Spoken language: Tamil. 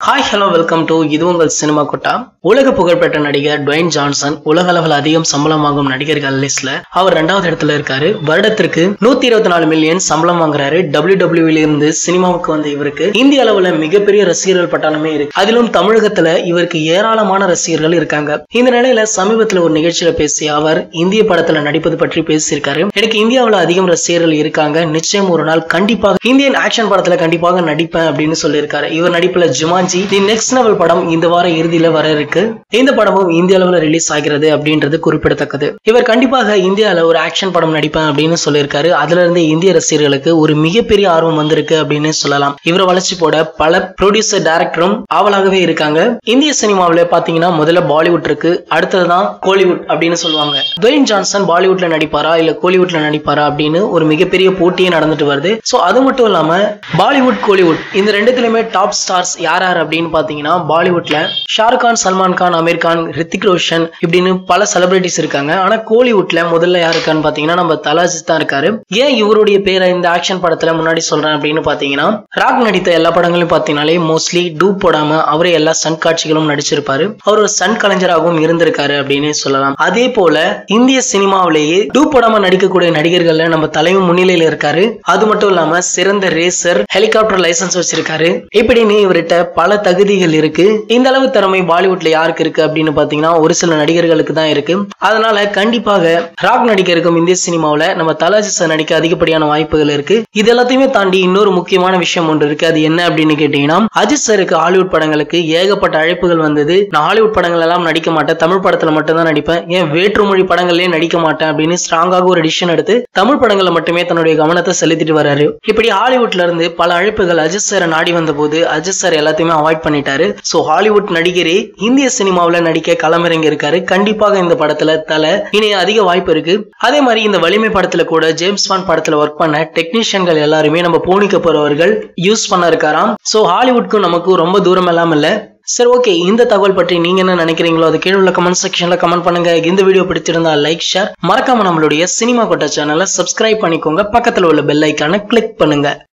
ஹாய் ஹலோ வெல்கம் டு இது உங்கள் சினிமா கொட்டா உலக புகழ்பெற்ற நடிகர் டுவைன் ஜான்சன் உலக அளவில் அதிகம் சம்பளம் வாங்கும் நடிகர்கள் லிஸ்ட்ல அவர் ரெண்டாவது இடத்துல இருக்காரு வருடத்திற்கு நூத்தி இருபத்தி நாலு மில்லியன் சம்பளம் வாங்குறாரு டபிள்யூ டபிள்யூல இருந்து சினிமாவுக்கு வந்த இவருக்கு இந்திய அளவுல மிகப்பெரிய ரசிகர்கள் பட்டாளமே இருக்கு அதிலும் தமிழகத்துல இவருக்கு ஏராளமான ரசிகர்கள் இருக்காங்க இந்த நிலையில சமீபத்துல ஒரு நிகழ்ச்சியில பேசிய அவர் இந்திய படத்துல நடிப்பது பற்றி பேசியிருக்காரு எனக்கு இந்தியாவுல அதிகம் ரசிகர்கள் இருக்காங்க நிச்சயம் ஒரு நாள் கண்டிப்பாக இந்தியன் ஆக்ஷன் படத்துல கண்டிப்பாக நடிப்பேன் அப்படின்னு சொல்லியிருக்காரு இவர் நடிப்புல ஜுமான்ஜி தி நெக்ஸ்ட் லெவல் படம் இந்த வார இறுதியில வர இருக்கு இந்த படமும் இந்திய அளவுல ரிலீஸ் ஆகிறது அப்படின்றது குறிப்பிடத்தக்கது இவர் கண்டிப்பாக இந்தியால ஒரு ஆக்ஷன் படம் நடிப்பேன் அப்படின்னு சொல்லியிருக்காரு அதுல இருந்து இந்திய ரசிகர்களுக்கு ஒரு மிகப்பெரிய ஆர்வம் வந்திருக்கு அப்படின்னு சொல்லலாம் இவரை வளர்ச்சி போட பல ப்ரொடியூசர் டைரக்டரும் ஆவலாகவே இருக்காங்க இந்திய சினிமாவில் பாத்தீங்கன்னா முதல்ல பாலிவுட் இருக்கு அடுத்ததுதான் கோலிவுட் அப்படின்னு சொல்லுவாங்க துவைன் ஜான்சன் பாலிவுட்ல நடிப்பாரா இல்ல கோலிவுட்ல நடிப்பாரா அப்படின்னு ஒரு மிகப்பெரிய போட்டியே நடந்துட்டு வருது சோ அது மட்டும் இல்லாம பாலிவுட் கோலிவுட் இந்த ரெண்டுத்திலுமே டாப் ஸ்டார்ஸ் யார் யார் அப்படின்னு பாத்தீங்கன்னா பாலிவுட்ல ஷாருக் கான் சல்மான் கான் அமீர் கான் ரித்திக் ரோஷன் இப்படின்னு பல செலிபிரிட்டிஸ் இருக்காங்க ஆனா கோலிவுட்ல முதல்ல யார் இருக்கான்னு பாத்தீங்கன்னா நம்ம தலாஜித் தான் இருக்காரு ஏன் இவருடைய பேரை இந்த ஆக்ஷன் படத்துல முன்னாடி சொல்றேன் அப்படின்னு பாத்தீங்கன்னா ராக் நடித்த எல்லா படங்களையும் பாத்தீங்கன்னாலே மோஸ்ட்லி டூப் போடாம அவரே எல்லா சன் காட்சிகளும் நடிச்சிருப்பாரு அவர் ஒரு சன் கலைஞராகவும் இருந்திருக்காரு அப்படின்னு சொல்லலாம் அதே போல இந்திய சினிமாவிலேயே டூப் போடாம நடிக்கக்கூடிய நடிகர்கள்ல நம்ம தலைமை முன்னிலையில இருக்காரு அது மட்டும் இல்லாம சிறந்த ரேசர் ஹெலிகாப்டர் லைசன்ஸ் வச்சிருக்காரு இப்படின்னு இவர்கிட்ட பல தகுதிகள் இருக்கு இந்த அளவு திறமை பாலிவுட்ல யாருக்கு இருக்கு அப்படின்னு பாத்தீங்கன்னா ஒரு சில நடிகர்களுக்கு தான் இருக்கு அதனால கண்டிப்பாக ராக் நடிகருக்கும் இந்திய சினிமாவுல நம்ம தலாஜி சார் நடிக்க அதிகப்படியான வாய்ப்புகள் இருக்கு இது எல்லாத்தையுமே தாண்டி இன்னொரு முக்கியமான விஷயம் ஒன்று இருக்கு அது என்ன அப்படின்னு கேட்டீங்கன்னா அஜித் சாருக்கு ஹாலிவுட் படங்களுக்கு ஏகப்பட்ட அழைப்புகள் வந்தது நான் ஹாலிவுட் படங்கள் எல்லாம் நடிக்க மாட்டேன் தமிழ் படத்துல மட்டும் தான் நடிப்பேன் ஏன் வேற்றுமொழி படங்கள்லயே நடிக்க மாட்டேன் அப்படின்னு ஸ்ட்ராங்காக ஒரு டிசிஷன் எடுத்து தமிழ் படங்கள்ல மட்டுமே தன்னுடைய கவனத்தை செலுத்திட்டு வராரு இப்படி ஹாலிவுட்ல இருந்து பல அழைப்புகள் அஜித் சாரை நாடி வந்த போது அஜித் சார் எல்லாத்தையுமே அவாய்ட் பண்ணிட்டாரு சோ ஹாலிவுட் நடிகரே இந்திய சினிமாவுல நடிக்க களமிறங்கி இருக்காரு கண்டிப்பாக இந்த படத்துல தல இனி அதிக வாய்ப்பு இருக்கு அதே மாதிரி இந்த வலிமை படத்துல கூட ஜேம்ஸ் பாண்ட் படத்துல ஒர்க் பண்ண டெக்னீஷியன்கள் எல்லாருமே நம்ம போனிக்க போறவர்கள் யூஸ் பண்ண இருக்காராம் சோ ஹாலிவுட்க்கும் நமக்கும் ரொம்ப தூரம் எல்லாம் இல்ல சரி ஓகே இந்த தகவல் பற்றி நீங்க என்ன நினைக்கிறீங்களோ அது கீழே உள்ள கமெண்ட் செக்ஷன்ல கமெண்ட் பண்ணுங்க இந்த வீடியோ பிடிச்சிருந்தா லைக் ஷேர் மறக்காம நம்மளுடைய சினிமா கொட்ட சேனலை சப்ஸ்கிரைப் பண்ணிக்கோங்க பக்கத்துல உள்ள பெல் ஐக்கான கிளிக் பண்ணுங்க